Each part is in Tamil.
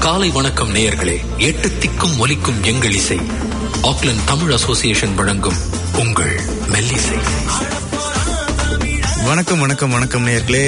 காலை வணக்கம் நேயர்களே எட்டு திக்கும் ஒலிக்கும் எங்கள் இசை ஆக்லாந்து தமிழ் அசோசியேஷன் வழங்கும் உங்கள் மெல்லிசை வணக்கம் வணக்கம் வணக்கம் நேர்களே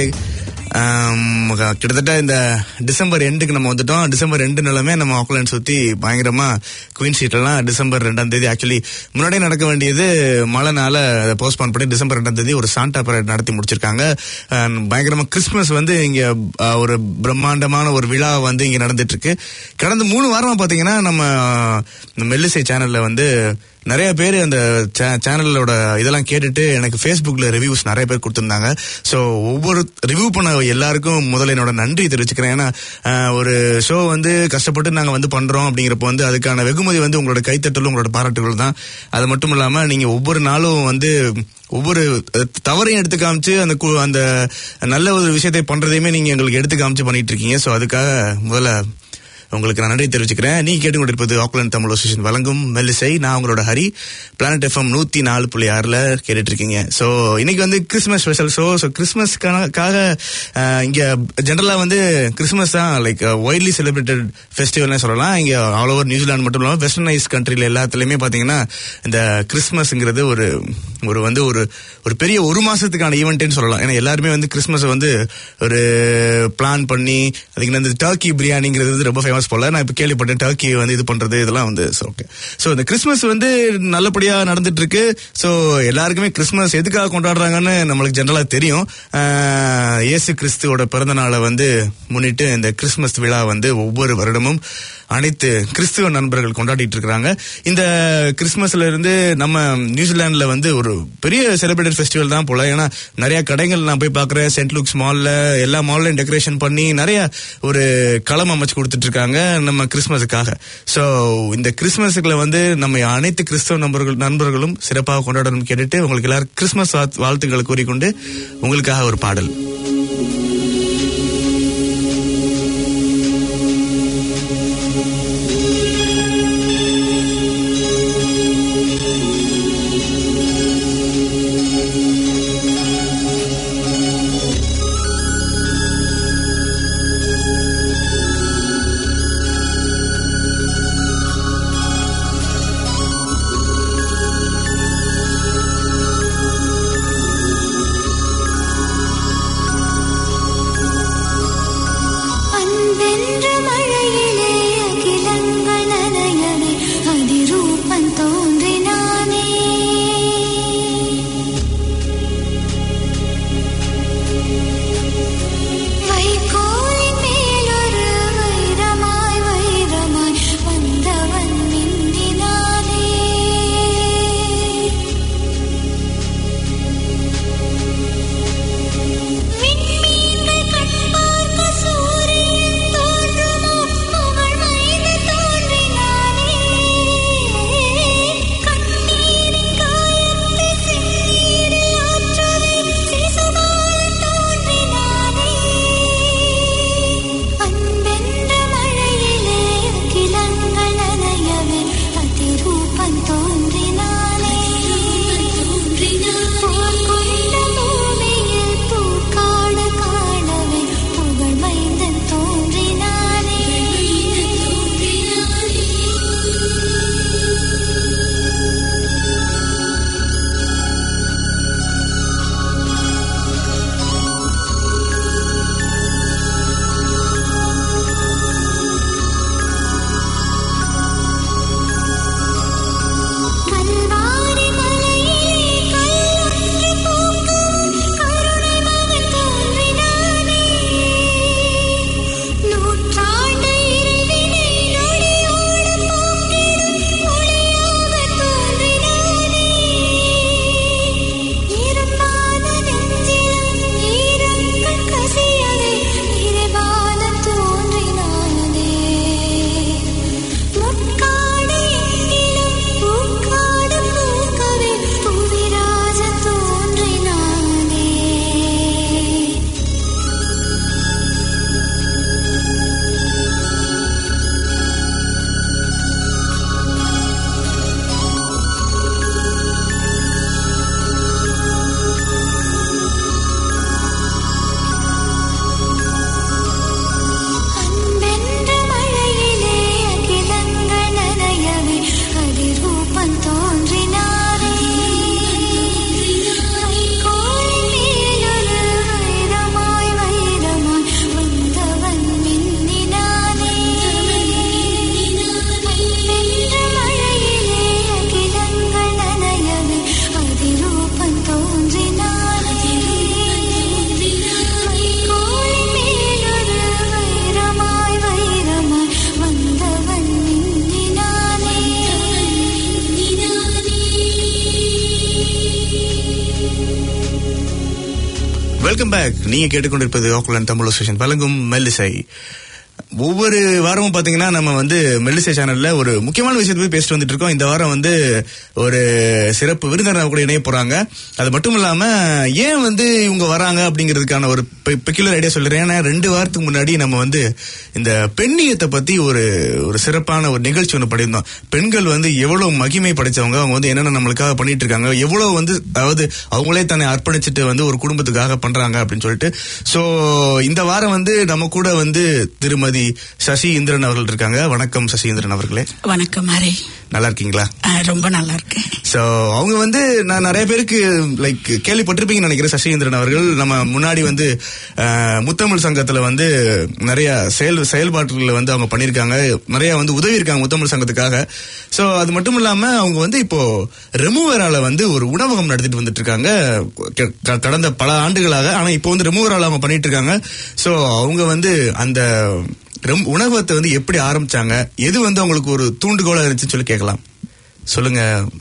கிட்டத்தட்ட இந்த டிசம்பர் எண்டுக்கு நம்ம வந்துட்டோம் டிசம்பர் ரெண்டு நிலமே நம்ம ஆக்லாண்ட் சுத்தி பயங்கரமா குயின் ஸ்ட்ரீட்லாம் டிசம்பர் ரெண்டாம் தேதி ஆக்சுவலி முன்னாடியே நடக்க வேண்டியது மழைனால அதை போஸ்ட்பான் பண்ணி டிசம்பர் ரெண்டாம் தேதி ஒரு சாண்டா பரேட் நடத்தி முடிச்சிருக்காங்க அஹ், பயங்கரமா கிறிஸ்துமஸ் வந்து இங்க அஹ், ஒரு பிரம்மாண்டமான ஒரு விழா வந்து இங்க நடந்துட்டு இருக்கு கடந்த மூணு வாரமா பாத்தீங்கன்னா நம்ம இந்த மெல்லிசை சேனல்ல வந்து நிறைய பேர் அந்த சேனலோட இதெல்லாம் கேட்டுட்டு எனக்கு ஃபேஸ்புக்ல ரிவ்யூஸ் நிறைய பேர் கொடுத்துருந்தாங்க ஸோ ஒவ்வொரு ரிவ்யூ பண்ண எல்லாருக்கும் முதல்ல என்னோட நன்றி தெரிவிச்சுக்கிறேன் ஏன்னா அஹ், ஒரு ஷோ வந்து கஷ்டப்பட்டு நாங்கள் வந்து பண்றோம் அப்படிங்கிறப்ப வந்து அதுக்கான வெகுமதி வந்து உங்களோட கைத்தட்டலும் உங்களோட பாராட்டுகள் தான் அது மட்டும் இல்லாம நீங்க ஒவ்வொரு நாளும் வந்து ஒவ்வொரு அஹ், தவறையும் எடுத்து காமிச்சு அந்த கு- அந்த நல்ல ஒரு விஷயத்தை பண்றதையுமே நீங்க எங்களுக்கு எடுத்து காமிச்சு பண்ணிட்டு இருக்கீங்க ஸோ அதுக்காக முதல்ல உங்களுக்கு நான் நன்றி தெரிவிச்சுக்கிறேன் நீ கேட்டுக்கொண்டிருப்பது ஆக்லாந்து தமிழ் அசோசியேஷன் வழங்கும் மெல்லிசை நான் உங்களோட ஹரி பிளானட் எஃப்எம் நூத்தி நாலு புள்ளி ஆறுல கேட்டுட்டு இருக்கீங்க ஸோ இன்னைக்கு வந்து கிறிஸ்மஸ் ஸ்பெஷல் ஷோ ஸோ கிறிஸ்மஸ்க்காக இங்க ஜென்ரலா வந்து கிறிஸ்மஸ் தான் லைக் ஒய்ட்லி செலிப்ரேட்டட் ஃபெஸ்டிவல்னு சொல்லலாம் இங்க ஆல் ஓவர் நியூசிலாந்து மட்டும் இல்லாமல் வெஸ்டர்னைஸ் கண்ட்ரில எல்லாத்துலயுமே பாத்தீங்கன்னா இந்த கிறிஸ்மஸ்ங்கிறது ஒரு ஒரு வந்து ஒரு ஒரு பெரிய ஒரு மாசத்துக்கான ஈவெண்ட்னு சொல்லலாம் ஏன்னா எல்லாருமே வந்து கிறிஸ்மஸ் வந்து ஒரு பிளான் பண்ணி அதுக்கு இந்த டர்க்கி பிரியாணிங்கிறது வந்து ரொம்ப ஃபேமஸ் போல நான் இப்போ கேள்விப்பட்டேன் டர்க்கி வந்து இது பண்றது இதெல்லாம் வந்து ஓகே ஸோ இந்த கிறிஸ்மஸ் வந்து நல்லபடியா நடந்துட்டு இருக்கு ஸோ எல்லாருக்குமே கிறிஸ்மஸ் எதுக்காக கொண்டாடுறாங்கன்னு நம்மளுக்கு ஜென்ரலா தெரியும் ஆஹ், இயேசு கிறிஸ்துவோட பிறந்த நாளை வந்து முன்னிட்டு இந்த கிறிஸ்மஸ் விழா வந்து ஒவ்வொரு வருடமும் அனைத்து கிறிஸ்துவ நண்பர்கள் கொண்டாடிட்டு இருக்காங்க இந்த கிறிஸ்மஸ்ல இருந்து நம்ம நியூசிலாந்துல வந்து ஒரு பெரிய செலிப்ரேட்டட் ஃபெஸ்டிவல் தான் போல ஏன்னா நிறைய கடைகள் நான் போய் பார்க்குறேன் சென்ட் லூக்ஸ் மால்ல எல்லா மால்லையும் டெக்கரேஷன் பண்ணி நிறைய ஒரு களம் அமைச்சு கொடுத்துட்டு இருக்காங்க நம்ம கிறிஸ்மஸுக்காக ஸோ இந்த கிறிஸ்மஸுக்குள்ள வந்து நம்ம அனைத்து கிறிஸ்தவ நண்பர்கள் நண்பர்களும் சிறப்பாக கொண்டாடணும்னு கேட்டுட்டு உங்களுக்கு எல்லாரும் கிறிஸ்மஸ் வாழ்த்து- வாழ்த்துக்களை கூறிக்கொண்டு உங்களுக்காக ஒரு பாடல் Thank வெல்கம் பேக் நீங்க கேட்டுக்கொண்டிருப்பது ஆக்லாண்ட் தமிழ் அசோசியேஷன் வழங்கும் மெல்லிசை ஒவ்வொரு வாரமும் பாத்தீங்கன்னா நம்ம வந்து மெல்லிசை சேனல்ல ஒரு முக்கியமான விஷயத்தை போய் பேசிட்டு வந்துட்டு இருக்கோம் இந்த வாரம் வந்து ஒரு சிறப்பு விருந்தினர் கூட இணைய போறாங்க அது மட்டும் இல்லாம ஏன் வந்து இவங்க வராங்க அப்படிங்கிறதுக்கான ஒரு பெக்குலர் ஐடியா சொல்றேன் ஏன்னா ரெண்டு வாரத்துக்கு முன்னாடி நம்ம வந்து இந்த பெண்ணியத்தை பத்தி ஒரு ஒரு சிறப்பான ஒரு நிகழ்ச்சி ஒன்று பண்ணியிருந்தோம் பெண்கள் வந்து எவ்வளவு மகிமை படைச்சவங்க அவங்க வந்து என்னென்ன நம்மளுக்காக பண்ணிட்டு இருக்காங்க எவ்வளவு வந்து அதாவது அவங்களே தன்னை அர்ப்பணிச்சுட்டு வந்து ஒரு குடும்பத்துக்காக பண்றாங்க அப்படின்னு சொல்லிட்டு சோ இந்த வாரம் வந்து நம்ம கூட வந்து திருமதி சசி இந்திரன் அவர்கள் இருக்காங்க வணக்கம் சசி இந்திரன் அவர்களே வணக்கம் ஹரி நல்லா இருக்கீங்களா அஹ், ரொம்ப நல்லா இருக்கேன் சோ அவங்க வந்து நான் நிறைய பேருக்கு லைக் கேள்விப்பட்டிருப்பீங்கன்னு நினைக்கிறேன் சசிகேந்திரன் அவர்கள் நம்ம முன்னாடி வந்து அஹ், முத்தமிழ் சங்கத்துல வந்து நிறைய செயல் செயல்பாட்டுகளை வந்து அவங்க பண்ணியிருக்காங்க நிறைய வந்து உதவி இருக்காங்க முத்தமிழ் சங்கத்துக்காக சோ அது மட்டும் இல்லாம அவங்க வந்து இப்போ ரெமூவரால வந்து ஒரு உணவகம் நடத்திட்டு வந்துட்டு இருக்காங்க க- க- கடந்த பல ஆண்டுகளாக ஆனா இப்போ வந்து ரெமூவரால அவங்க பண்ணிட்டு இருக்காங்க சோ அவங்க வந்து அந்த ரெம்- உணவகத்தை வந்து எப்படி ஆரம்பிச்சாங்க எது வந்து அவங்களுக்கு ஒரு தூண்டுகோலா இருந்துச்சுன்னு சொல்லி கேட்கலாம் சொல்லுங்க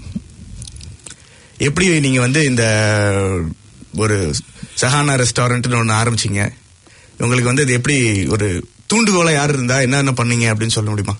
எப்படி நீங்க வந்து இந்த ஒரு சஹானா ரெஸ்டாரண்ட்னு ஒன்று ஆரம்பிச்சீங்க உங்களுக்கு வந்து இது எப்படி ஒரு தூண்டுகோலா யார் இருந்தா என்னென்ன பண்ணீங்க அப்படின்னு சொல்ல முடியுமா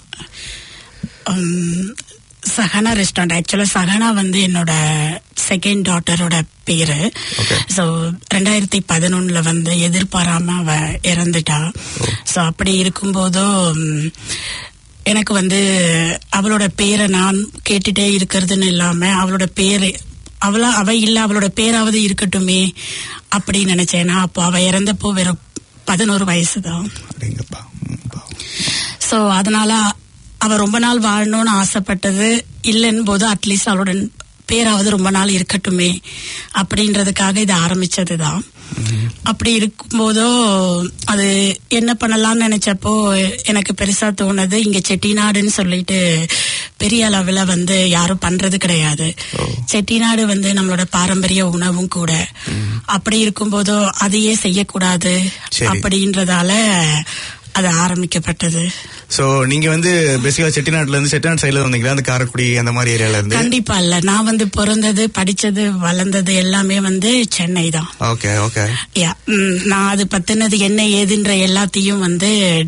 உம், சஹானா ரெஸ்டாரண்ட் ஆக்சுவலா சஹானா வந்து என்னோட செகண்ட் டாட்டரோட பேரு Okay. ஸோ ரெண்டாயிரத்தி பதினொன்னுல வந்து எதிர்பாராம அவ இறந்துட்டா ஸோ அப்படி இருக்கும்போதும் உம், எனக்கு வந்து அவளோட பேரை நான் கேட்டுட்டே இருக்கிறதுன்னு இல்லாம அவளோட பேரு அவளா அவ இல்ல அவளோட பேராவது இருக்கட்டுமே அப்படி நினைச்சேன் நான் அப்போ அவ இறந்தப்போ வெறும் பதினோரு வயசு தான் அப்படிங்கப்பா ம், பாவம். சோ அதனால அவ ரொம்ப நாள் வாழணும்னு ஆசைப்பட்டது இல்லைன்னு போது அட்லீஸ்ட் அவளோட பேராவது ரொம்ப நாள் இருக்கட்டுமே அப்படின்றதுக்காக இதை ஆரம்பிச்சதுதான் அப்படி இருக்கும்போதோ அது என்ன பண்ணலாம்னு நினைச்சப்போ எனக்கு பெருசா தோணுது இங்க செட்டிநாடுன்னு சொல்லிட்டு பெரிய அளவுல வந்து யாரும் பண்றது கிடையாது செட்டிநாடு வந்து நம்மளோட பாரம்பரிய உணவும் கூட அப்படி இருக்கும்போதோ அதையே செய்யக்கூடாது சரி. அப்படின்றதால அது ஆரம்பிக்கப்பட்டது சோ நீங்க வந்து பேசிக்கா செட்டிநாட்டுல இருந்து செட்டிநாடு சைடுல வந்தீங்களா அந்த காரைக்குடி அந்த மாதிரி ஏரியால இருந்து கண்டிப்பா இல்ல நான் வந்து பிறந்தது படிச்சது வளர்ந்தது எல்லாமே வந்து சென்னை தான் ஓகே ஓகே Yeah, ம், நான் அது பத்தினது என்ன ஏதுன்ற எல்லாத்தையும் வந்து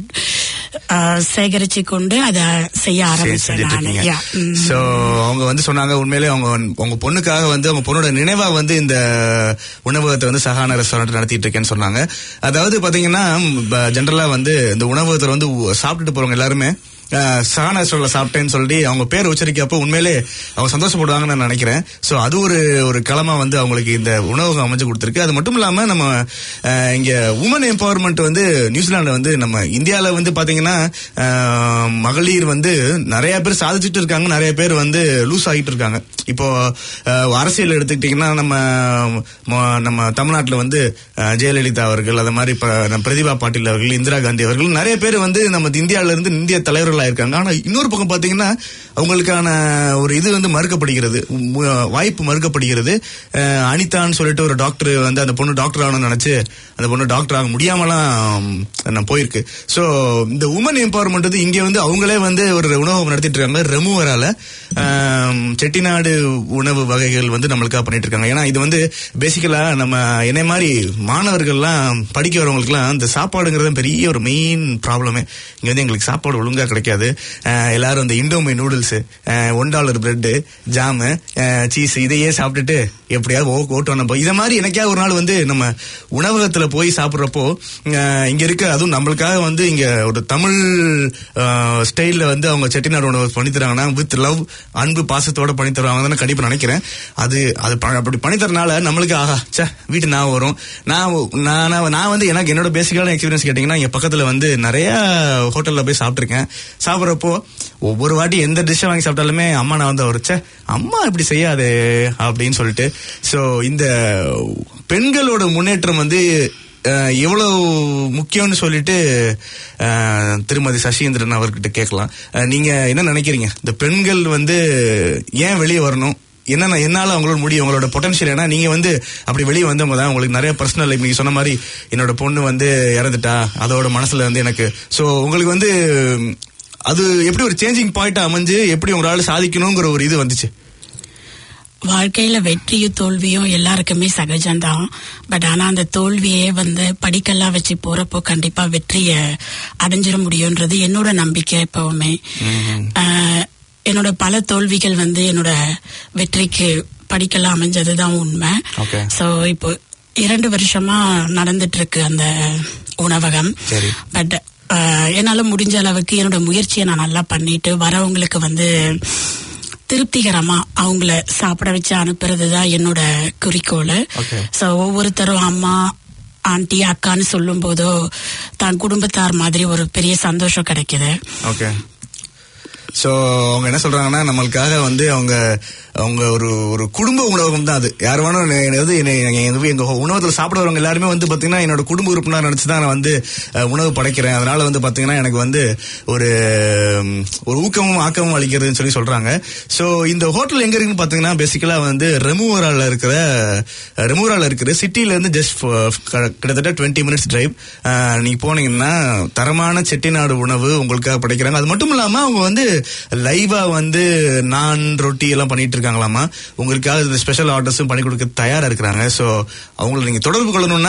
ஆ, சேகரிச்சு கொண்டு அத செய்ய ஆரம்பிச்சேன் செஞ்சுட்டு நானு இருக்கீங்க Yeah, ம். சோ அவங்க வந்து சொன்னாங்க உண்மையிலே அவங்க வந்து- உங்க பொண்ணுக்காக வந்து அவங்க பொண்ணோட நினைவா வந்து இந்த உணவகத்தை வந்து சஹானா ரெஸ்டாரண்ட் நடத்திட்டு இருக்கேன்னு சொன்னாங்க அதாவது பாத்தீங்கன்னா ஜென்ரலா வந்து இந்த உணவகத்துல வந்து உ- சாப்பிட்டுட்டு போறவங்க எல்லாருமே அஹ், சஹானா ரெஸ்டாரண்ட்ல சாப்பிட்டேன்னு சொல்லி அவங்க பேர் உச்சரிக்கப்போ உண்மையிலே அவங்க சந்தோஷப்படுவாங்கன்னு நான் நினைக்கிறேன் சோ அது ஒரு ஒரு களமா வந்து அவங்களுக்கு இந்த உணவகம் அமைஞ்சு கொடுத்துருக்கு அது மட்டும் இல்லாம நம்ம அஹ், இங்க உமன் எம்பவர்மெண்ட் வந்து நியூசிலாந்துல வந்து நம்ம இந்தியால வந்து பாத்தீங்கன்னா அஹ், மகளிர் வந்து நிறைய பேர் சாதிச்சுட்டு இருக்காங்க நிறைய பேர் வந்து லூஸ் ஆகிட்டு இருக்காங்க இப்போ அஹ், அரசியல் எடுத்துக்கிட்டீங்கன்னா நம்ம ம- நம்ம தமிழ்நாட்டுல வந்து அஹ், ஜெயலலிதா அவர்கள் அது மாதிரி ப- நம்ம பிரதிபா பாட்டீல் அவர்கள் இந்திரா காந்தி அவர்கள் நிறைய பேர் வந்து நம்ம இந்தியால இருந்து இந்திய தலைவர்களா இருக்காங்க ஆனா இன்னொரு பக்கம் பாத்தீங்கன்னா அவங்களுக்கான ஒரு இது வந்து மறுக்கப்படுகிறது மு- வாய்ப்பு மறுக்கப்படுகிறது அஹ், அனிதான்னு சொல்லிட்டு ஒரு டாக்டர் வந்து அந்த பொண்ணு டாக்டர் ஆகணும்னு நினைச்சு அந்த பொண்ணு டாக்டர் ஆக முடியாமலாம் நான் போயிருக்கு சோ இந்த உமன் எம்பவர்மெண்ட் வந்து இங்க வந்து அவங்களே வந்து ஒரு உணவகம் நடத்திட்டு இருக்காங்க ரெமூவரால செட்டிநாடு உணவு வகைகள் வந்து நம்மளுக்காக பண்ணிட்டு இருக்காங்க ஏன்னா இது வந்து பேசிக்கலா நம்ம என்னை மாதிரி மாணவர்கள்லாம் படிக்க வரவங்களுக்குலாம் இந்த சாப்பாடுங்கிறது பெரிய ஒரு மெயின் ப்ராப்ளமே இங்க வந்து எங்களுக்கு சாப்பாடு ஒழுங்கா கிடைக்காது அஹ், எல்லாரும் இந்த இண்டோமை noodles one dollar bread jam cheese இதையே சாப்பிட்டுட்டு எப்படியாவது ஓ ஓட்டு வந்தப்போ இதை மாதிரி எனக்கே ஒரு நாள் வந்து நம்ம உணவகத்துல போய் சாப்பிட்றப்போ அஹ், இங்க இருக்க அதுவும் நம்மளுக்காக வந்து இங்க ஒரு தமிழ் ஸ்டைல்ல வந்து அவங்க செட்டிநாடு உணவு பண்ணி தராங்கன்னா வித் லவ் அன்பு பாசத்தோட பண்ணி தருவாங்க தான் கண்டிப்பா நினைக்கிறேன் அது அது ப- அப்படி பண்ணி தரனால நம்மளுக்கு ஆஹா ச்சே வீட்டு நான் வரும் நான் நான் நான் நான் வந்து எனக்கு என்னோட பேசிக்கான எக்ஸ்பீரியன்ஸ் கேட்டிங்கன்னா இங்க பக்கத்துல வந்து நிறைய ஹோட்டல்ல போய் சாப்பிட்டிருக்கேன் சாப்பிட்றப்போ ஒவ்வொரு வாட்டி எந்த டிஷ்ஷை வாங்கி சாப்பிட்டாலுமே அம்மா நான் வந்து அவருச்சே அம்மா இப்படி செய்யாதே அப்படின்னு சொல்லிட்டு சோ இந்த பெண்களோட முன்னேற்றம் வந்து அஹ், எவ்வளவு முக்கியம்னு சொல்லிட்டு அஹ், திருமதி சசிந்திரன் அவர்கிட்ட கேட்கலாம் அஹ், நீங்க என்ன நினைக்கிறீங்க இந்த பெண்கள் வந்து ஏன் வெளியே வரணும் என்னென்ன என்னால அவங்களோட முடியும் உங்களோட பொட்டன்ஷியல் ஏன்னா நீங்க வந்து அப்படி வெளியே வந்தவங்க தான் உங்களுக்கு நிறைய பர்சனல் லைஃப் நீங்க சொன்ன மாதிரி என்னோட பொண்ணு வந்து இறந்துட்டா அதோட மனசுல வந்து எனக்கு சோ உங்களுக்கு வந்து அது எப்படி ஒரு சேஞ்சிங் பாயிண்ட் அமைஞ்சு எப்படி உங்களால சாதிக்கணுங்கிற ஒரு இது வந்துச்சு வாழ்க்கையில வெற்றியும் தோல்வியும் எல்லாருக்குமே சகஜம்தான் பட் ஆனா அந்த தோல்வியே வந்து படிக்கெல்லாம் வச்சு போறப்போ கண்டிப்பா வெற்றிய அடைஞ்சிட முடியும்ன்றது என்னோட நம்பிக்கை எப்பவுமே ஆஹ், என்னோட பல தோல்விகள் வந்து என்னோட வெற்றிக்கு படிக்கெல்லாம் அமைஞ்சதுதான் உண்மை Okay. சோ இப்போ இரண்டு வருஷமா நடந்துட்டு இருக்கு அந்த உணவகம் சரி. பட் என்னால முடிஞ்ச அளவுக்கு என்னோட முயற்சியை நான் நல்லா பண்ணிட்டு வரவங்களுக்கு வந்து திருப்திகரமா அவங்கள சாப்பிட வச்சு அனுப்புறது தான் என்னோட குறிக்கோள் Okay. ஸோ ஒவ்வொருத்தரும் அம்மா ஆண்டி அக்கான்னு சொல்லும் போதோ தான் குடும்பத்தார் மாதிரி ஒரு பெரிய சந்தோஷம் கிடைக்குது ஓகே சோ அவங்க என்ன சொல்றாங்கன்னா நம்மளுக்காக வந்து அவங்க அவங்க ஒரு ஒரு குடும்ப உணவகம் தான் அது யார் வேணும் என்னது எங்க உணவகத்துல சாப்பிட வரவங்க எல்லாருமே வந்து பாத்தீங்கன்னா என்னோட குடும்ப உறுப்பினர் நினைச்சு தான் நான் வந்து அஹ், உணவு படைக்கிறேன் அதனால வந்து பாத்தீங்கன்னா எனக்கு வந்து ஒரு ம், ஒரு ஊக்கமும் ஆக்கமும் அளிக்கிறதுன்னு சொல்லி சொல்றாங்க சோ இந்த ஹோட்டல் எங்க இருக்குன்னு பாத்தீங்கன்னா பேசிக்கலா வந்து ரெமூவரால இருக்கிற ரெமூவரால இருக்கிற சிட்டில இருந்து ஜஸ்ட் கிட்டத்தட்ட டுவெண்ட்டி மினிட்ஸ் டிரைவ் நீங்க போனீங்கன்னா தரமான செட்டிநாடு உணவு உங்களுக்காக படைக்கிறாங்க அது மட்டும் இல்லாம அவங்க வந்து லைவா வந்து நான் ரொட்டி எல்லாம் பண்ணிட்டு இருக்காங்களாமா உங்களுக்காக இந்த ஸ்பெஷல் ஆர்டர்ஸும் பண்ணி கொடுக்க தயாரா இருக்கிறாங்க சோ அவங்கள நீங்க தொடர்பு கொள்ளணும்னா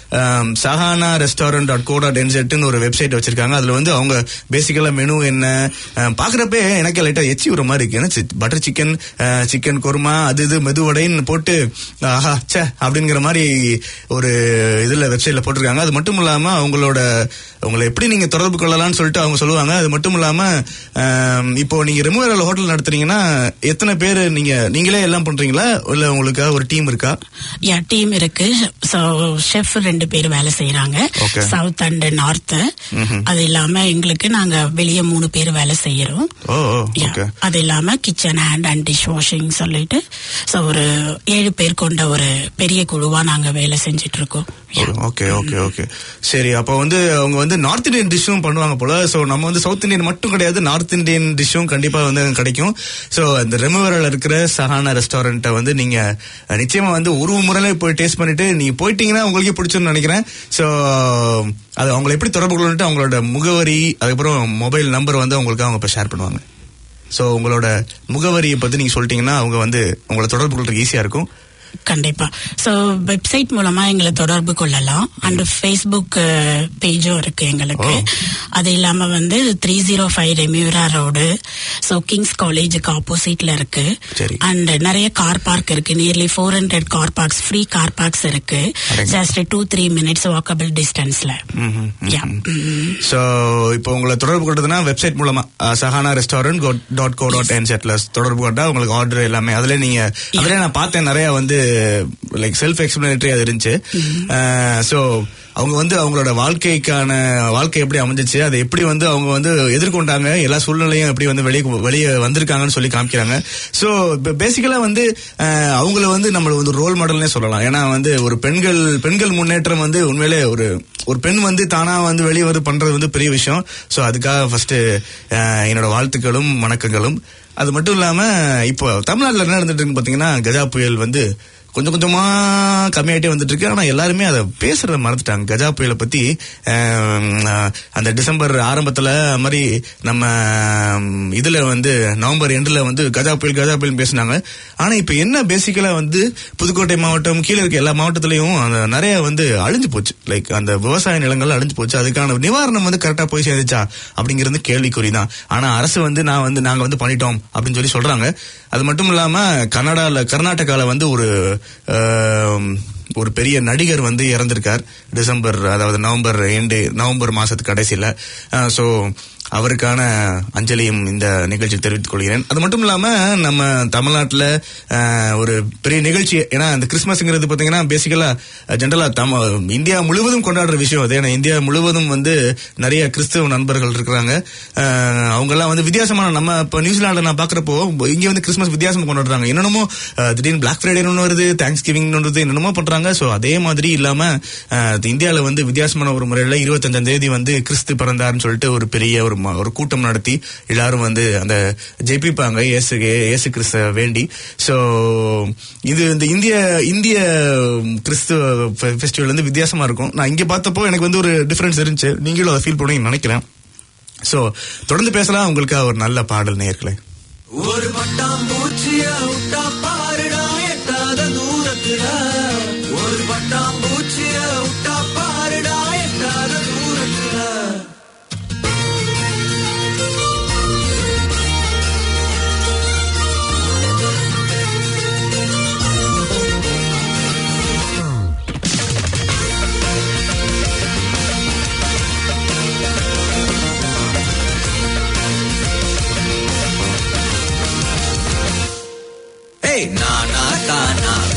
Sahana restaurant dot co dot என்செட்னு ஒரு வெப்சைட் வச்சிருக்காங்க அதுல வந்து அவங்க பேசிக்கலா மெனு என்ன அஹ், பாக்குறப்பே எனக்கு லைட்டா எச்சி ஒரு மாதிரி இருக்கு ஏன்னா பட்டர் சிக்கன் சிக்கன் குருமா அது இது மெதுவடைன்னு போட்டு ஆஹா ச்சே அப்படிங்கிற மாதிரி ஒரு இதுல வெப்சைட்ல போட்டிருக்காங்க அது மட்டும் இல்லாம அவங்களோட உங்களை எப்படி நீங்க தொடர்பு கொள்ளலாம்னு சொல்லிட்டு அவங்க சொல்லுவாங்க அது மட்டும் இல்லாம ஆம், இப்போ நீங்க ரெமூவரல் ஹோட்டல் நடத்துறீங்கன்னா எத்தனை பேர் நீங்க நீங்களே எல்லாம் பண்றீங்களா இல்ல உங்களுக்கு ஒரு டீம் இருக்கா யா டீம் இருக்கு ஸோ ஷெஃப் ரெண்டு பேர் வேலை செய்யறாங்க Okay. சவுத் அண்ட் நார்த் அது இல்லாம எங்களுக்கு நாங்க வெளியே மூணு பேர் வேலை செய்யறோம் ஓ ஓ, Yeah. ஓகே அது இல்லாம kitchen hand and dish washing சொல்லிட்டு ஸோ ஒரு ஏழு பேர் கொண்ட ஒரு பெரிய குழுவா நாங்க வேலை செஞ்சிட்டு இருக்கோம் Yeah. ஓகே ஓகே ஓகே சரி அப்போ வந்து அவங்க வந்து நார்த் இந்தியன் டிஷ்ஷும் பண்ணுவாங்க போல சோ நம்ம வந்து சவுத் இந்தியன் மட்டும் கிடையாது நார்த் இந்தியன் டிஷ்ஷும் கண்டிப்பா வந்து அங்க கிடைக்கும் சோ அந்த ரெமூவரில் இருக்கிற சஹானா ரெஸ்டாரண்ட்டை வந்து நீங்க அஹ், நிச்சயமா வந்து ஒரு முறையில போய் டேஸ்ட் பண்ணிட்டு நீங்க போயிட்டீங்கன்னா உங்களுக்கே பிடிச்சுன்னு நினைக்கிறேன் சோ அது அவங்களை எப்படி தொடர்பு கொள்ளணும்ட்டு அவங்களோட முகவரி அதுக்கப்புறம் மொபைல் நம்பர் வந்து அவங்களுக்கு அவங்க இப்போ ஷேர் பண்ணுவாங்க சோ உங்களோட முகவரியை பத்தி நீங்க சொல்லிட்டீங்கன்னா அவங்க வந்து உங்களை தொடர்பு கொள்றதுக்கு ஈஸியா இருக்கும் கண்டிப்பா சோ வெப்சைட் மூலமா எங்களை தொடர்பு கொள்ளலாம் அண்ட் ஃபேஸ்புக் பேஜும் இருக்கு எங்களுக்கு அது இல்லாம வந்து three zero five Remuera road so Kings காலேஜுக்கு ஆப்போசிட்ல இருக்கு சரி. அண்ட் நிறைய கார் பார்க் இருக்கு nearly four hundred car parks free car parks இருக்கு அடேங்க. Just two three minutes walkable டிஸ்டன்ஸ்ல யா சோ இப்போ உங்களை தொடர்பு கொண்டதுன்னா வெப்சைட் மூலமா அஹ், Sahana restaurant dot co dot N செட்ல தொடர்பு கொண்டா உங்களுக்கு ஆர்டர் எல்லாமே அதுல நீங்க அதுல நான் பார்த்தேன் நிறைய வந்து லைக் செல்ஃப் எக்ஸ்பிளனேட்டரி அது இருந்துச்சு சோ அவங்க வந்து அவங்களோட வாழ்க்கைக்கான வாழ்க்கை எப்படி அமைஞ்சிச்சு அதை எப்படி வந்து அவங்க வந்து எதிர்கொண்டாங்க எல்லா சூழ்நிலையும் எப்படி வந்து வெளியே வெளியே வந்திருக்காங்கன்னு சொல்லி காமிக்கிறாங்க ஸோ பேசிக்கலா வந்து அஹ், அவங்கள வந்து நம்ம வந்து ரோல் மாடல்னே சொல்லலாம் ஏன்னா வந்து ஒரு பெண்கள் பெண்கள் முன்னேற்றம் வந்து உண்மையிலே ஒரு ஒரு பெண் வந்து தானா வந்து வெளியே வந்து பண்றது வந்து பெரிய விஷயம் ஸோ அதுக்காக ஃபர்ஸ்ட் என்னோட வாழ்த்துக்களும் வணக்கங்களும் அது மட்டும் இல்லாம இப்போ தமிழ்நாட்டில் என்ன நடந்துட்டு இருக்குன்னு பாத்தீங்கன்னா கஜா புயல் வந்து கொஞ்சம் கொஞ்சமா கம்மியாயிட்டே வந்துட்டு இருக்கு ஆனா எல்லாருமே அதை பேசுறத மறந்துட்டாங்க கஜா புயலை பத்தி ஆம், ஆஹ், அந்த டிசம்பர் ஆரம்பத்துல அது மாதிரி நம்ம ஆம், இதுல வந்து நவம்பர் எண்டுல வந்து கஜா புயல் கஜா புயல் பேசினாங்க ஆனா இப்ப என்ன பேசிக்கலா வந்து புதுக்கோட்டை மாவட்டம் கீழே இருக்க எல்லா மாவட்டத்திலயும் அந்த நிறைய வந்து அழிஞ்சு போச்சு லைக் அந்த விவசாய நிலங்கள் அழிஞ்சு போச்சு அதுக்கான நிவாரணம் வந்து கரெக்டா போய் சேர்ந்துச்சா அப்படிங்கிறது கேள்விக்குறி தான் ஆனா அரசு வந்து நான் வந்து நாங்க வந்து பண்ணிட்டோம் அப்படின்னு சொல்லி சொல்றாங்க அது மட்டும் இல்லாம கன்னடால கர்நாடகால வந்து ஒரு ஆம், ஒரு பெரிய நடிகர் வந்து இறந்திருக்கார் டிசம்பர் அதாவது நவம்பர் எண்டு நவம்பர் மாசத்து கடைசியில ஸோ அவருக்கான அஞ்சலியும் இந்த நிகழ்ச்சியில் தெரிவித்துக் கொள்கிறேன் அது மட்டும் இல்லாம நம்ம தமிழ்நாட்டில் ஒரு பெரிய நிகழ்ச்சி ஏன்னா இந்த கிறிஸ்மஸ்ங்கிறது பார்த்தீங்கன்னா பேசிக்கலா ஜென்ரலா தம இந்தியா முழுவதும் கொண்டாடுற விஷயம் அது ஏன்னா இந்தியா முழுவதும் வந்து நிறைய கிறிஸ்தவ நண்பர்கள் இருக்கிறாங்க அவங்க எல்லாம் வந்து வித்தியாசமான நம்ம இப்போ நியூசிலாந்து நான் பாக்குறப்போ இங்க வந்து கிறிஸ்மஸ் வித்தியாசம் கொண்டாடுறாங்க என்னென்னமோ அஹ், திடீர்னு பிளாக் ஃப்ரைடே ஒன்று வருது தேங்க்ஸ் கிவிங் வருது என்னென்னமோ பண்றாங்க ஸோ அதே மாதிரி இல்லாம அஹ், இந்தியாவில் வந்து வித்தியாசமான ஒரு முறையில் இருபத்தஞ்சாம் தேதி வந்து கிறிஸ்து பிறந்தாருன்னு சொல்லிட்டு ஒரு பெரிய ஒரு ம- ஒரு கூட்டம் நடத்தி எல்லாரும் வந்து அந்த ஜெயிப்பிப்பாங்க இயேசு இயேசு கிறிஸ்த வேண்டி ஸோ இது இந்த இந்திய இந்திய கிறிஸ்துவ ஃபெஸ்டிவல் வந்து வித்தியாசமா இருக்கும் நான் இங்க பார்த்தப்போ எனக்கு வந்து ஒரு டிஃபரன்ஸ் இருந்துச்சு நீங்களும் அதை ஃபீல் பண்ணுவீங்கன்னு நினைக்கிறேன் ஸோ தொடர்ந்து பேசலாம் உங்களுக்காக ஒரு நல்ல பாடல் நேயர்களே ஒரு பட்டாம்பூச்சிய விட்டா பாருடா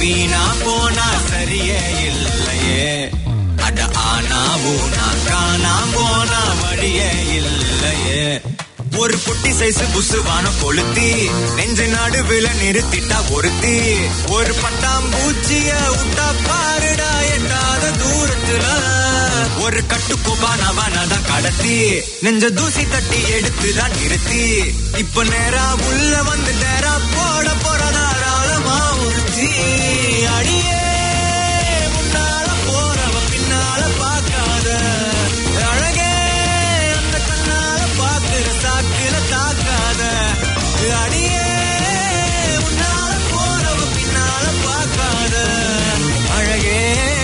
வீணா போனா சரியே இல்லையே அட ஆனா ஊனா காணா போனா வழியே இல்லையே ஒரு குட்டி சைஸ் புசுவான கொளுத்தி நெஞ்சு நடுவுல நிறுத்திட்டா ஒருத்தி ஒரு பட்டாம்பூச்சிய விட்டா பாருடா எட்டாத தூரத்துல ஒரு கட்டுக்கோபானவனதான் கடத்தி நெஞ்ச தூசி தட்டி எடுத்துதான் நிறுத்தி இப்ப நேரா உள்ள வந்து நேரா போட போறதாராளமா உறுத்தி அடியே முன்னால போறவ பின்னால பார்க்காத அழகே அந்த கண்ணால பாக்குற சாக்குல தாக்காத அடியே முன்னால போறவ பின்னால பார்க்காத அழகே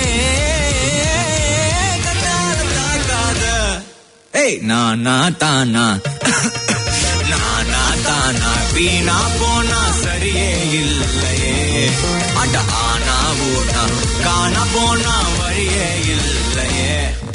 கண்ணால தாக்காத ஏய் நானா தானா நானா தானா வீணா போனா சரியே இல்லையே அட ஆனா ஊனா காண போனா வழியே இல்லையே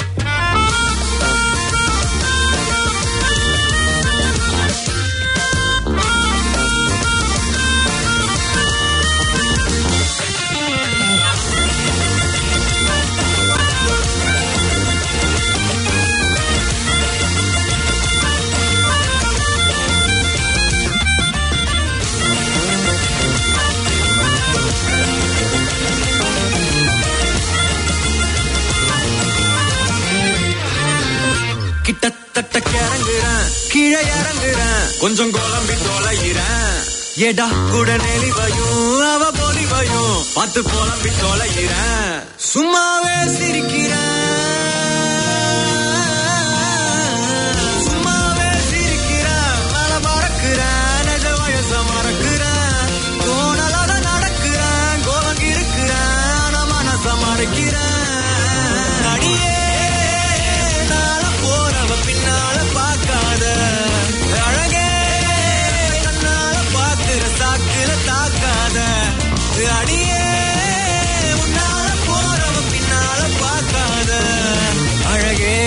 கிட்டத்தட்ட கிறங்குறேன் கீழே இறங்குறேன் கொஞ்சம் குழம்பி தொலைகிறேன் எடா கூட நெளிவையும் அவ பொலிவையும் பார்த்து புலம்பி தொலைகிறேன் சும்மாவே சிரிக்கிறேன் சும்மாவே சிரிக்கிறேன் மேல பறக்கிறேன் நிஜ வயச மறக்கிறேன் கோணலாத நடக்கிறேன் கோவம் இருக்கிறேன் ஆனா மனச மறைக்கிறேன் அடியே நாள போறவ பின்னால பார்க்காத அழகே கண்ணால பாக்குற சாக்குல தாக்காத அடியே முன்னால போறவ பின்னால பார்க்காத அழகே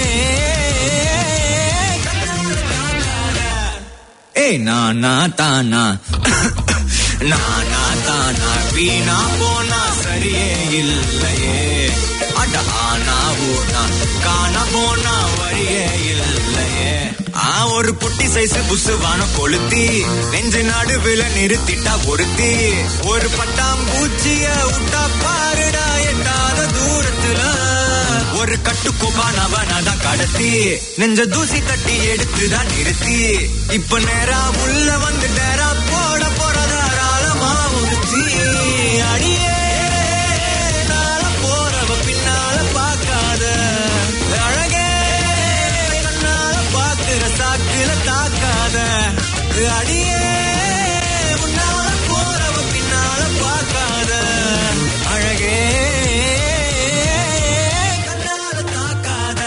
கண்ணால தாக்காத ஏய் நானா தானா நானா தானா வீணா போனா சரியே இல்லையே அட ஆனா ஊனா காண போனா வழியே இல்லையே ஆ ஒரு குட்டி சைஸ் புசுவான கொளுத்தி நெஞ்சு நடுவுல நிறுத்திட்டா ஒருத்தி ஒரு பட்டாம்பூச்சிய விட்டா பாருடா எட்டாத தூரத்துல ஒரு கட்டுக்கோபானவனதான் கடத்தி நெஞ்ச தூசி தட்டி எடுத்துதான் நிறுத்தி இப்ப நேரா உள்ள வந்து நேரா போட போறதாராளமா உறுத்தி அடியே நாள போறவ பின்னால பார்க்காத அழகே கண்ணால பாக்குற சாக்குல தாக்காத அடியே முன்னால போறவ பின்னால பார்க்காத அழகே கண்ணால தாக்காத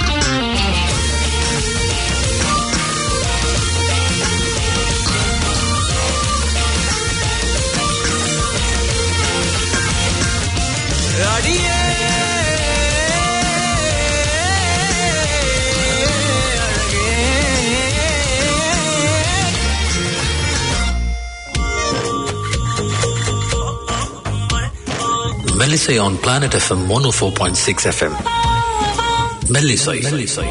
அடியே அழகே Melisay on Planet FM 104.6 FM. Melisay. Melisay.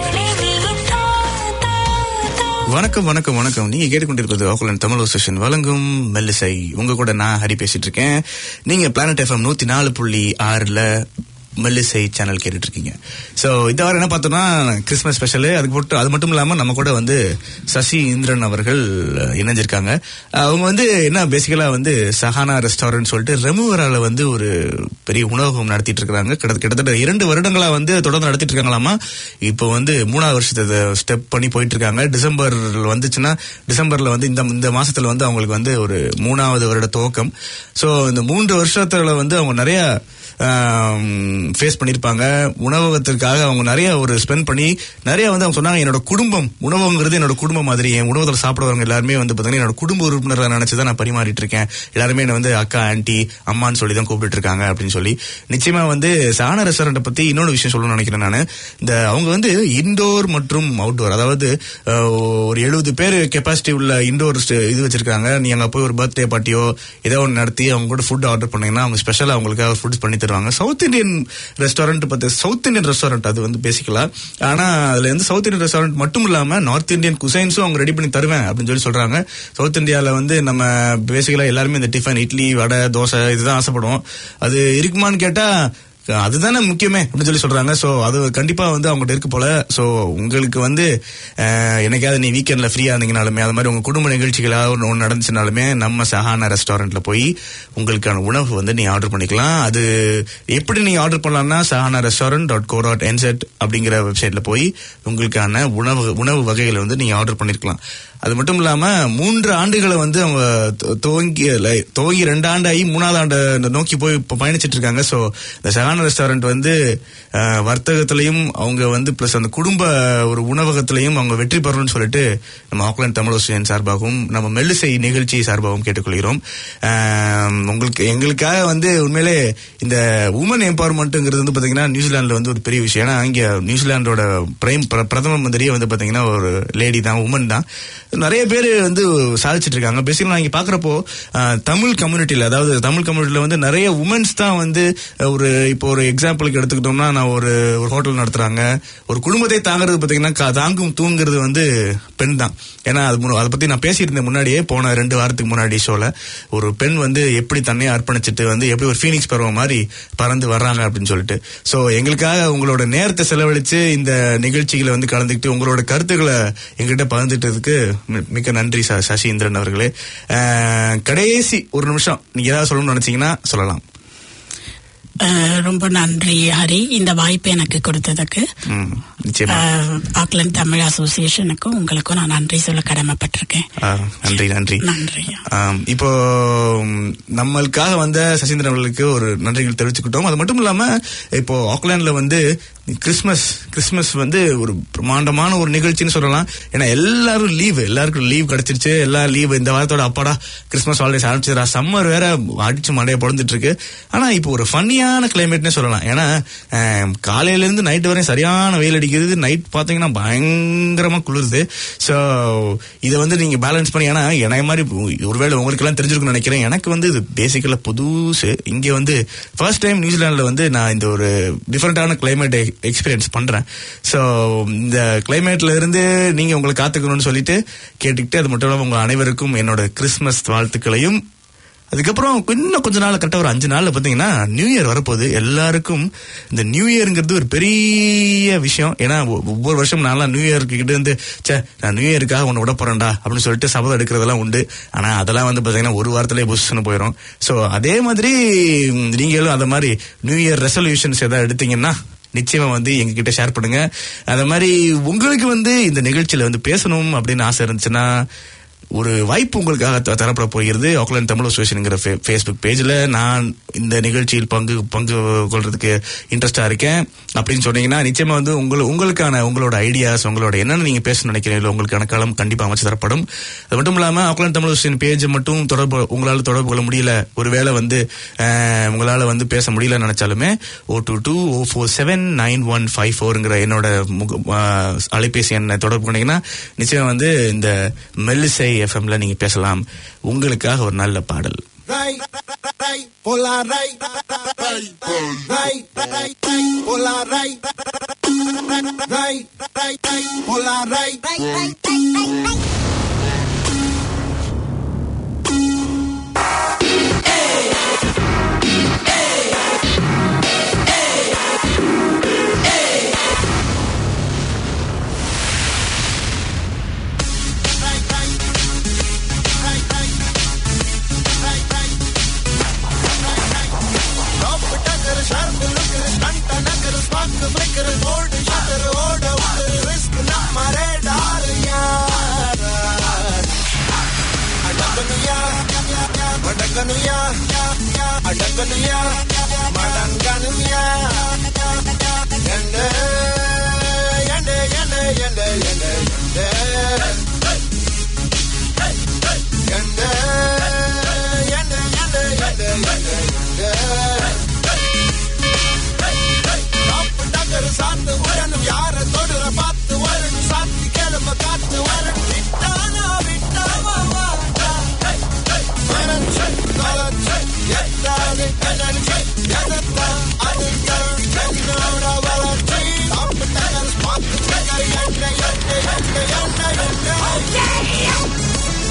வணக்கம் வணக்கம் வணக்கம் நீங்க கேட்டுக்கொண்டிருப்பது ஆக்குலன் தமிழ் ஸ்டேஷன் வழங்கும் மெல்லிசை உங்க கூட நான் ஹரி பேசிட்டு இருக்கேன் நீங்க பிளானட் எஃப்எம் நூத்தி நாலு புள்ளி ஆறுல மெல்லிசை சேனல் கேட்டுட்டு இருக்கீங்க ஸோ இந்த வாரம் என்ன பார்த்தோம்னா கிறிஸ்மஸ் ஸ்பெஷல் அதுக்கு மட்டும் அது மட்டும் இல்லாம நம்ம கூட வந்து சசி இந்திரன் அவர்கள் இணைஞ்சிருக்காங்க அவங்க வந்து என்ன பேசிக்கலா வந்து சஹானா ரெஸ்டாரண்ட் சொல்லிட்டு ரெமுவரால வந்து ஒரு பெரிய உணவகம் நடத்திட்டு இருக்காங்க கிட்ட- கிட்டத்தட்ட இரண்டு வருடங்களா வந்து தொடர்ந்து நடத்திட்டு இருக்காங்களாமா இப்போ வந்து மூணாவது வருஷத்தை ஸ்டெப் பண்ணி போயிட்டு இருக்காங்க டிசம்பர் வந்துச்சுன்னா டிசம்பர்ல வந்து இந்த இந்த மாசத்துல வந்து அவங்களுக்கு வந்து ஒரு மூணாவது வருட துவக்கம் ஸோ இந்த மூன்று வருஷத்துல வந்து அவங்க நிறைய ஃபேஸ் பண்ணியிருப்பாங்க உணவகத்திற்காக அவங்க நிறைய ஒரு ஸ்பெண்ட் பண்ணி நிறைய வந்து அவங்க சொன்னாங்க என்னோட குடும்பம் உணவகங்கிறது என்னோட குடும்பம் மாதிரி என் உணவகத்தில் சாப்பிடுறவங்க எல்லாருமே வந்து பார்த்தீங்கன்னா என்னோட குடும்ப உறுப்பினரை நினைச்சு தான் நான் பரிமாறிட்டு இருக்கேன் எல்லாருமே என்ன வந்து அக்கா ஆன்ட்டி அம்மான்னு சொல்லி தான் கூப்பிட்டு இருக்காங்க அப்படின்னு சொல்லி நிச்சயமா வந்து சாண ரெஸ்டாரண்ட்டை பத்தி இன்னொரு விஷயம் சொல்லணும்னு நினைக்கிறேன் நான் இந்த அவங்க வந்து இன்டோர் மற்றும் அவுட்டோர் அதாவது அஹ், ஒரு எழுபது பேர் கெப்பாசிட்டி உள்ள இன்டோர் இது வச்சிருக்காங்க நீ அங்க போய் ஒரு பர்த்டே பார்ட்டியோ ஏதோ ஒன்று நடத்தி அவங்க கூட ஃபுட் ஆர்டர் பண்ணீங்கன்னா அவங்க ஸ்பெஷலாக அவங்களுக்காக ஃபுட்ஸ் பண்ணி தருவாங்க சவுத் இந்தியன் ரெஸ்டாரண்ட் பத்தி சவுத் இந்தியன் ரெஸ்டாரண்ட் அது வந்து பேசிக்கலா ஆனா அதுல வந்து சவுத் இந்தியன் ரெஸ்டாரண்ட் மட்டும் இல்லாம நார்த் இந்தியன் குசைன்ஸும் அவங்க ரெடி பண்ணி தருவேன் அப்படின்னு சொல்லி சொல்றாங்க சவுத் இந்தியால வந்து நம்ம பேசிக்கலா எல்லாருமே இந்த டிஃபன் இட்லி வடை தோசை இதுதான் ஆசைப்படுவோம் அது இருக்குமான்னு கேட்டா அதுதானே முக்கியமே அப்படின்னு சொல்லி சொல்றாங்க சோ அது கண்டிப்பா வந்து அவங்ககிட்ட இருக்கு போல சோ உங்களுக்கு வந்து அஹ், என்னைக்காவது நீ வீக்கெண்ட்ல ஃப்ரீயா இருந்தீங்கனாலுமே அது மாதிரி உங்க குடும்ப நிகழ்ச்சிகளாக ஒன்று ஒன்று நடந்துச்சுனாலுமே நம்ம சஹானா ரெஸ்டாரண்ட்ல போய் உங்களுக்கான உணவு வந்து நீ ஆர்டர் பண்ணிக்கலாம் அது எப்படி நீங்க ஆர்டர் பண்ணலாம்னா Sahana restaurant dot co dot NZ அப்படிங்கிற வெப்சைட்ல போய் உங்களுக்கான உணவு உணவு வகைகளை வந்து நீங்க ஆர்டர் பண்ணிருக்கலாம் அது மட்டும் இல்லாம மூன்று ஆண்டுகளை வந்து அவங்க துவ- துவங்கி லை- துவங்கி ரெண்டு ஆண்டு ஆகி மூணாவது ஆண்டு நோக்கி போய் இப்ப பயணிச்சிட்டு இருக்காங்க சோ இந்த சகான ரெஸ்டாரண்ட் வந்து அஹ், வர்த்தகத்திலையும் அவங்க வந்து பிளஸ் அந்த குடும்ப ஒரு உணவகத்திலையும் அவங்க வெற்றி பெறணும்னு சொல்லிட்டு நம்ம ஆக்லாந்து தமிழ் அசோசியேஷன் சார்பாகவும் நம்ம மெல்லிசை நிகழ்ச்சி சார்பாகவும் கேட்டுக்கொள்கிறோம் அஹ், உங்களுக்கு எங்களுக்காக வந்து உண்மையிலே இந்த உமன் எம்பவர்மெண்ட்டுங்கிறது வந்து பாத்தீங்கன்னா நியூசிலாந்துல வந்து ஒரு பெரிய விஷயம் ஏன்னா இங்க நியூசிலாந்தோட பிரைம் பிர- பிரதம மந்திரியே வந்து பாத்தீங்கன்னா ஒரு லேடி தான் உமன் தான் நிறைய பேர் வந்து சாதிச்சிட்டு இருக்காங்க பேசிக்கலா நான் இங்க பாக்குறப்போ அஹ், தமிழ் கம்யூனிட்டியில அதாவது தமிழ் கம்யூனிட்டியில வந்து நிறைய உமன்ஸ் தான் வந்து அஹ், ஒரு இப்போ ஒரு எக்ஸாம்பிளுக்கு எடுத்துக்கிட்டோம்னா நான் ஒரு ஒரு ஹோட்டல் நடத்துறாங்க ஒரு குடும்பத்தை தாங்கிறது பாத்தீங்கன்னா கா- தாங்கும் தூங்குறது வந்து பெண் தான் ஏன்னா அது முன்ன- அதை பத்தி நான் பேசியிருந்தேன் முன்னாடியே போன ரெண்டு வாரத்துக்கு முன்னாடி ஷோல ஒரு பெண் வந்து எப்படி தன்னையே அர்ப்பணிச்சுட்டு வந்து எப்படி ஒரு ஃபீனிக்ஸ் பருவம் மாதிரி பறந்து வர்றாங்க அப்படின்னு சொல்லிட்டு சோ எங்களுக்காக உங்களோட நேரத்தை செலவழிச்சு இந்த நிகழ்ச்சிகளை வந்து கலந்துக்கிட்டு உங்களோட கருத்துக்களை எங்கிட்ட பகிர்ந்துட்டதுக்கு மி- மிக்க நன்றி ச- சசிந்திரன் அவர்களே அஹ், கடைசி ஒரு நிமிஷம் நீங்க ஏதாவது சொல்லணும்னு நினைச்சீங்கன்னா சொல்லலாம் அஹ், ரொம்ப நன்றி ஹரி இந்த வாய்ப்பு எனக்கு கொடுத்ததுக்கு ம், நிச்சயமா அஹ், ஆக்லாந்து தமிழ் அசோசியேஷனுக்கும் உங்களுக்கும் நான் நன்றி சொல்ல கடமைப்பட்டிருக்கேன் ஆ, நன்றி நன்றி நன்றி ஆம், இப்போ ம், நம்மளுக்காக வந்த சசீந்திரன் அவர்களுக்கு ஒரு நன்றிகள் தெரிவிச்சுக்கிட்டோம் அது மட்டும் இல்லாம இப்போ ஆக்லாண்ட்ல வந்து கிறிஸ்மஸ் கிறிஸ்மஸ் வந்து ஒரு பிரமாண்டமான ஒரு நிகழ்ச்சின்னு சொல்லலாம் ஏன்னா எல்லாரும் லீவு எல்லாருக்கும் லீவ் கிடைச்சிருச்சு எல்லா லீவ் இந்த வாரத்தோட அப்பாடா கிறிஸ்மஸ் ஹாலிடேஸ் ஆரம்பிச்சிடா சம்மர் வேற அடிச்சு மண்டைய பொழந்துட்டு இருக்கு ஆனா இப்போ ஒரு ஃபன்னியான கிளைமேட்னே சொல்லலாம் ஏன்னா ஆம், காலையில இருந்து நைட் வரையும் சரியான வெயில் அடிக்கிறது நைட் பாத்தீங்கன்னா பயங்கரமா குளிருது ஸோ இதை வந்து நீங்க பேலன்ஸ் பண்ணி ஏன்னா எனக்கு மாதிரி ஒருவேளை உங்களுக்கு எல்லாம் தெரிஞ்சிருக்கும்னு நினைக்கிறேன் எனக்கு வந்து இது பேசிக்கலா புதுசு இங்க வந்து ஃபர்ஸ்ட் டைம் நியூசிலாந்துல வந்து நான் இந்த ஒரு டிஃப்ரெண்டான கிளைமேட் எக்ஸ்பீரியன்ஸ் பண்றேன் ஸோ இந்த கிளைமேட்ல இருந்து நீங்க உங்களை காத்துக்கணும்னு சொல்லிட்டு கேட்டுக்கிட்டு அது மட்டும் இல்லாம உங்க அனைவருக்கும் என்னோட கிறிஸ்மஸ் வாழ்த்துக்களையும் அதுக்கப்புறம் இன்னும் கொஞ்ச நாள் கரெக்டாக ஒரு அஞ்சு நாள்ல பார்த்தீங்கன்னா நியூ இயர் வரப்போகுது எல்லாருக்கும் இந்த நியூ இயர்ங்கிறது ஒரு பெரிய விஷயம் ஏன்னா ஒ- ஒவ்வொரு வருஷம் நான்லாம் நியூ இயர்க்கு கிட்ட இருந்து ச்சே நான் நியூ இயருக்காக ஒன்று விட போறேன்டா அப்படின்னு சொல்லிட்டு சபதம் எடுக்கிறதெல்லாம் உண்டு ஆனா அதெல்லாம் வந்து பார்த்தீங்கன்னா ஒரு வாரத்திலே புஷ்னு போயிடும் ஸோ அதே மாதிரி ம், நீங்களும் அந்த மாதிரி நியூ இயர் ரெசல்யூஷன்ஸ் ஏதாவது எடுத்தீங்கன்னா நிச்சயமா வந்து எங்ககிட்ட ஷேர் பண்ணுங்க அந்த மாதிரி உங்களுக்கு வந்து இந்த நிகழ்ச்சியில வந்து பேசணும் அப்படின்னு ஆசை இருந்துச்சுன்னா ஒரு வாய்ப்பு உங்களுக்காக த- தரப்பட போகிறது ஆக்லாந்து தமிழ் அசோசியேஷனுங்கிற ஃபேஸ்புக் பேஜில் நான் இந்த நிகழ்ச்சியில் பங்கு பங்கு கொள்றதுக்கு இன்ட்ரெஸ்டாக இருக்கேன் அப்படின்னு சொன்னீங்கன்னா நிச்சயமா வந்து உங்கள் உங்களுக்கான உங்களோட ஐடியாஸ் உங்களோட என்னென்ன நீங்கள் பேச நினைக்கிறீங்களோ உங்களுக்கான களம் கண்டிப்பாக அமைச்சு தரப்படும் அது மட்டும் இல்லாமல் ஆக்லாந்து தமிழ் அசோசியேஷன் பேஜ் மட்டும் தொடர்பு உங்களால் தொடர்பு கொள்ள முடியல ஒருவேளை வந்து அஹ், உங்களால் வந்து பேச முடியலன்னு நினைச்சாலுமே O two two O four seven nine one five ஃபோருங்கிற என்னோட முக அஹ், அலைபேசி எண்ணை தொடர்பு பண்ணீங்கன்னா நிச்சயம் வந்து இந்த மெல்லிசை எஃப்எம்ல நீங்க பேசலாம் உங்களுக்காக ஒரு நல்ல பாடல் Right, right, pola right, right, right, right, pola right, right, right, right, pola right. Top टकर sharp look stunt नकर spark flicker board shutter order order risk न मारे डार यार अडकनुया अडकनुया अडकनुया மடங்கனுயா எண்ட எண்ட எண்ட எண்ட எண்ட எண்ட எண்ட எண்ட எண்ட எண்ட டாப்பு டக்கர் சாத்து வரணும் யார தொடுற பார்த்து வரணும் சாத்தி கிளம்ப காத்து வரணும் விட்டானா விட்டாவா வளர்ச்சி வளர்ச்சி எத்தாது எனர்ஜி எதத்தா அது தரும் என்னோட வளர்ச்சி டாப்பு டக்கர் பார்த்து டக்கர் என்ன என்ன என்ன என்ன என்ன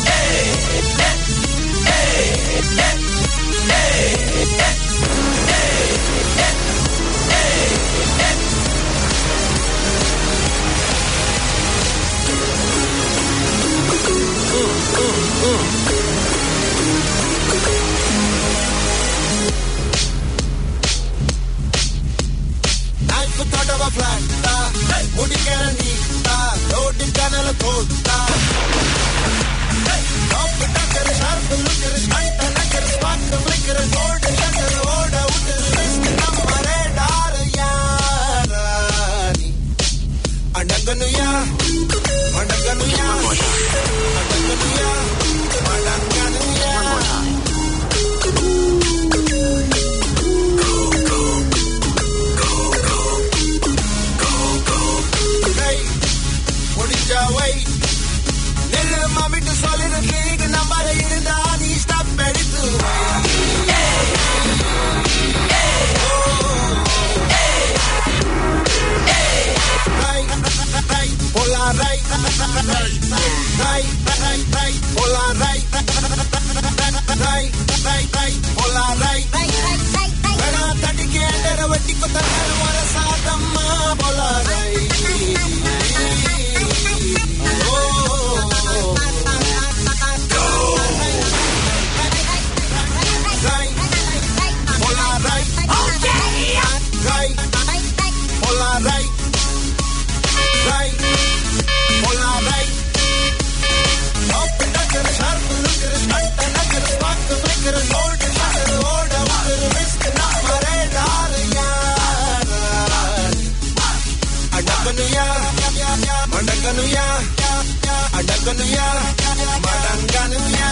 Knife தொடவ flat-ஆ, முடிக்கிற நீட்டா, ரோடு கனல கோட்டா. Top டக்கர், sharp looker, stunt நக்கர், spark flicker, gold shutter, ஓட விட்டுரு, risk நம்ம radar யாரா நீ? அடங்கனுயா, அடங்கனுயா, அடங்கனுயா, அடங்கனுயா. கை முடிஞ்சா வை நெல்லு மாமிட்டு சொல்லிடு கிளிக்கு நம்பர் இருந்தா நீ ஸ்டாப் எடுத்து வை. ரை, ரை, போலா ரை, ரை, ரை, ரை, ரை, போலா ரை, ரை, ரை, ரை, போலா ரை. வேணா தட்டிக்கு ஏண்டர வட்டி கொத்தனாரு வர சாதம்மா போலா ரை. ரை, போலா ரை, ரை, போலா ரை, ரை, போலா ரை. Top டக்கர், sharp looker, stunt நக்கர், spark flicker, gold shutter, ஓட விட்டுரு, risk நம்ம radar யாரா? அடங்கனுயா, மடங்கனுயா, அடங்கனுயா, மடங்கனுயா.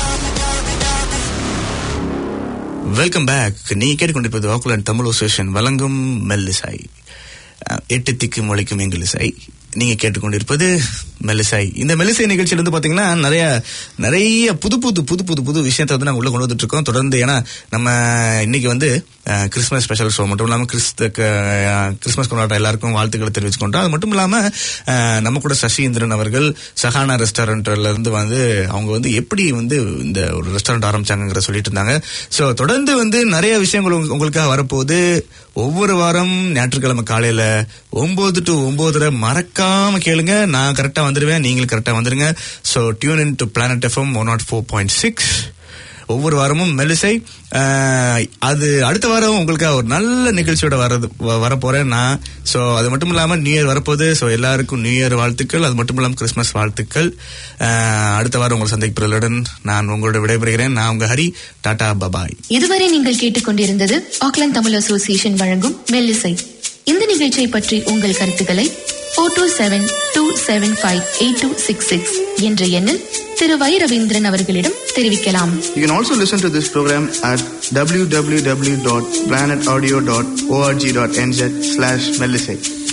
வெல்கம் பேக் நீ கேட்டுக்கொண்டிருப்பது ஆக்லாண்ட் தமிழ் அசோசியேஷன் வழங்கும் மெல்லிசாய் அஹ், எட்டு திக்கு முளைக்கும் எங்கிலிசாய் நீங்க கேட்டுக்கொண்டிருப்பது மெல்லிசாய் இந்த மெல்லிசாய் நிகழ்ச்சியில வந்து பாத்தீங்கன்னா நிறைய நிறைய புது புது புது புது புது விஷயத்தை வந்து நாங்க உள்ள கொண்டு வந்துட்டு இருக்கோம் தொடர்ந்து ஏன்னா நம்ம இன்னைக்கு வந்து அஹ், கிறிஸ்மஸ் ஸ்பெஷல் ஷோ மட்டும் இல்லாம கிறிஸ்த க- கிறிஸ்மஸ் கொண்டாட்டம் எல்லாருக்கும் வாழ்த்துக்களை தெரிவிச்சுக்கொண்டோம் அது மட்டும் இல்லாம அஹ், நம்ம கூட சசிந்திரன் அவர்கள் சஹானா ரெஸ்டாரண்ட்ல இருந்து வந்து அவங்க வந்து எப்படி வந்து இந்த ஒரு ரெஸ்டாரண்ட் ஆரம்பிச்சாங்கிற சொல்லிட்டு இருந்தாங்க சோ தொடர்ந்து வந்து நிறைய விஷயங்கள் உங்க- உங்களுக்காக வரப்போகுது ஒவ்வொரு வாரம் ஞாயிற்றுக்கிழமை காலையில ஒன்பது டு ஒன்பதரை மறக்காம கேளுங்க நான் கரெக்டா வந்துடுவேன் நீங்களும் கரெக்டா வந்துருங்க so tune in to planet FM one naught four point six ஒவ்வொரு வாரமும் மெல்லிசை அஹ், அது அடுத்த வாரம் உங்களுக்கு ஒரு நல்ல நிகழ்ச்சியோட வரது வ- வரப்போறேன் நான் ஸோ அது மட்டும் இல்லாம நியூ இயர் வரப்போகுது ஸோ எல்லாருக்கும் நியூ இயர் வாழ்த்துக்கள் அது மட்டும் இல்லாம கிறிஸ்மஸ் வாழ்த்துக்கள் அஹ், அடுத்த வாரம் உங்களை சந்திக்கிறதுடன் நான் உங்களோட விடைபெறுகிறேன் நான் உங்க ஹரி டாடா பபாய் இதுவரை நீங்கள் கேட்டுக்கொண்டிருந்தது ஆக்லாந்து தமிழ் அசோசியேஷன் வழங்கும் மெல்லிசை இந்த நிகழ்ச்சியை பற்றி உங்கள் கருத்துக்களை four two seven two seven five eight two six six என்ற எண்ணில் திரு வை ரவீந்திரன் அவர்களிடம் தெரிவிக்கலாம் You can also listen to this program at www.planetaudio.org.nz slash Melisate.